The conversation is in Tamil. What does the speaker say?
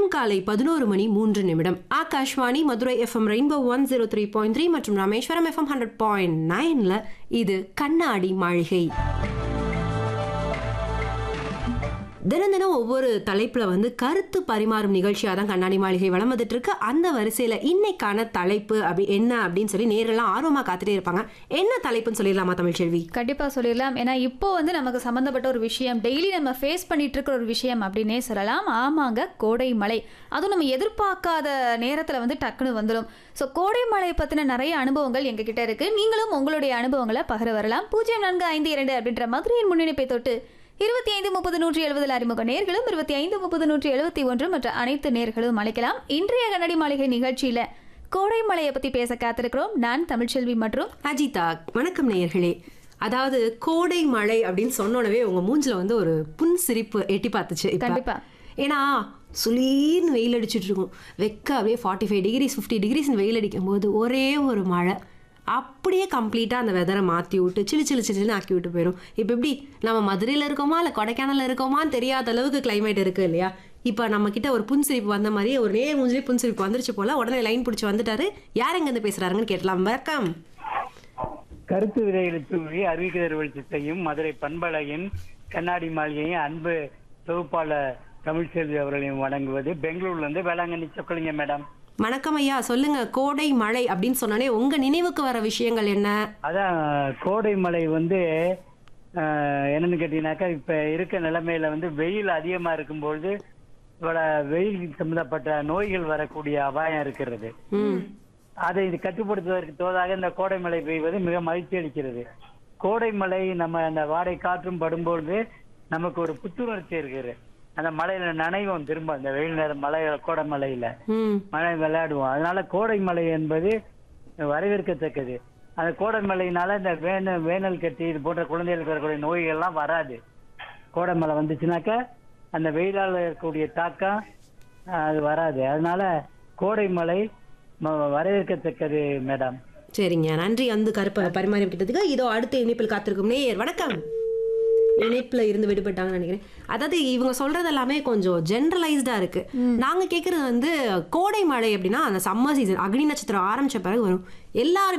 நேரம் காலை பதினோரு மணி மூன்று நிமிடம் Akashvani Madurai FM Rainbow one zero three point three மற்றும் ராமேஸ்வரம் எஃப்எம் ஹண்ட்ரட் பாயிண்ட் நைன்ல இது கண்ணாடி மாளிகை தினம் தினம் ஒவ்வொரு தலைப்புல வந்து கருத்து பரிமாறும் நிகழ்ச்சியாக தான் கண்ணாடி மாளிகை வளம் வந்துட்டு இருக்கு அந்த வரிசையில இன்னைக்கான தலைப்பு அப்படி என்ன அப்படின்னு சொல்லி நேரெல்லாம் ஆர்வமா காத்துட்டே இருப்பாங்க என்ன தலைப்புன்னு சொல்லிடலாமா தமிழ்ச்செல்வி கண்டிப்பா சொல்லிடலாம் ஏன்னா இப்போ வந்து நமக்கு சம்மந்தப்பட்ட ஒரு விஷயம் டெய்லி நம்ம ஃபேஸ் பண்ணிட்டு இருக்கிற ஒரு விஷயம் அப்படின்னே சொல்லலாம் ஆமாங்க கோடை மழை அதுவும் நம்ம எதிர்பார்க்காத நேரத்துல வந்து டக்குன்னு வந்துடும் ஸோ கோடை மழை பத்தின நிறைய அனுபவங்கள் எங்ககிட்ட இருக்கு நீங்களும் உங்களுடைய அனுபவங்களை பகிர வரலாம் பூஜ்ஜியம் நான்கு ஐந்து இரண்டு அப்படின்ற மதுரையின் முன்னிணைப்பை தொட்டு இருபத்தி ஐந்து முப்பது நூற்றி எழுபதில் அறிமுக நேர்களும் இருபத்தி ஐந்து முப்பது நூற்றி எழுபத்தி ஒன்று மற்ற அனைத்து நேர்களும் அழைக்கலாம் இன்றைய கண்ணாடி மாளிகை நிகழ்ச்சியில கோடை மழையை பத்தி பேச காத்திருக்கிறோம் நான் தமிழ்ச்செல்வி மற்றும் அஜிதா வணக்கம் நேயர்களே அதாவது கோடை மழை அப்படின்னு சொன்னோடவே உங்க மூஞ்சில வந்து ஒரு புன் சிரிப்பு எட்டி பார்த்துச்சு இப்ப. கண்டிப்பா. ஏன்னா சுளீர்னு வெயில் அடிச்சிட்டு இருக்கும் வெக்க அப்படியே forty five degrees fifty degrees வெயில் அடிக்கும் போது ஒரே ஒரு மழை அப்படியே கம்ப்ளீட்டாக அந்த வெதரை மாற்றி விட்டு சிலு சிலு சிலுன்னு ஆக்கி விட்டு போயிடும் இப்போ எப்படி நம்ம மதுரையில் இருக்கோமா இல்லை கொடைக்கானலில் இருக்கோமான்னு தெரியாத அளவுக்கு கிளைமேட் இருக்குது இல்லையா இப்போ நம்ம கிட்ட ஒரு புன்சிரிப்பு வந்த மாதிரி ஒரு நேர் மூஞ்சிலே புன்சிரிப்பு வந்துருச்சு போல உடனே லைன் பிடிச்சி வந்துட்டாரு யார் எங்கேருந்து பேசுகிறாருங்கன்னு கேட்டலாம் வணக்கம் கருத்து விதைகளை தூவி அறிவிக்கிற வெளிச்சத்தையும் மதுரை பண்பலையின் கண்ணாடி மாளிகையும் அன்பு தொகுப்பாளர் தமிழ்செல்வி அவர்களையும் வழங்குவது பெங்களூர்ல இருந்து வேளாங்கண்ணி சொக்கலிங்க மேடம் வணக்கம் ஐயா சொல்லுங்க கோடை மழை அப்படின்னு சொன்னாலே உங்க நினைவுக்கு வர விஷயங்கள் என்ன அதான் கோடை மழை வந்து ஆஹ், என்னன்னு கேட்டீங்கன்னாக்கா இப்ப இருக்க நிலைமையில வந்து வெயில் அதிகமா இருக்கும்பொழுது இவட வெயில் சம்பந்தப்பட்ட நோய்கள் வரக்கூடிய அபாயம் இருக்கிறது ம் அதை இது கட்டுப்படுத்துவதற்கு தோதாக இந்த கோடை மழை பெய்வது மிக மகிழ்ச்சி அளிக்கிறது கோடை மழை நம்ம அந்த வாடை காற்றும் படும்பொழுது நமக்கு ஒரு புத்துணர்ச்சி இருக்குது அந்த மழையில நனைவோம் திரும்ப அந்த வெயில் நேரம் மழை கோடை மழையில ம் மழை விளையாடுவோம் அதனால கோடை மழை என்பது வரவேற்கத்தக்கது அந்த கோடை மழையினால இந்த வேனல் வேனல் கட்டி இது போன்ற குழந்தைகளுக்கு வரக்கூடிய நோய்கள் எல்லாம் வராது கோடை மழை வந்துச்சுனாக்கா அந்த வெயிலால் இருக்கக்கூடிய தாக்கம் அஹ், அது வராது அதனால கோடை மழை ம- வரவேற்கத்தக்கது மேடம் சரிங்க நன்றி வந்து கருப்ப பரிமாறிக்கிட்டதுக்கு இதோ அடுத்த இணைப்பில் காத்திருக்கும் நேயர் வணக்கம் இணைப்புல இருந்து விடுபட்டாங்கன்னு நினைக்கிறேன் அதாவது இவங்க சொல்றது எல்லாமே கொஞ்சம் ஜென்ரலைஸ்டா இருக்கு நாங்க கேக்குறது வந்து கோடை மழை அப்படின்னா அந்த சம்மர் சீசன் அக்னி நட்சத்திரம் ஆரம்பிச்ச பிறகு வரும் எல்லாரும்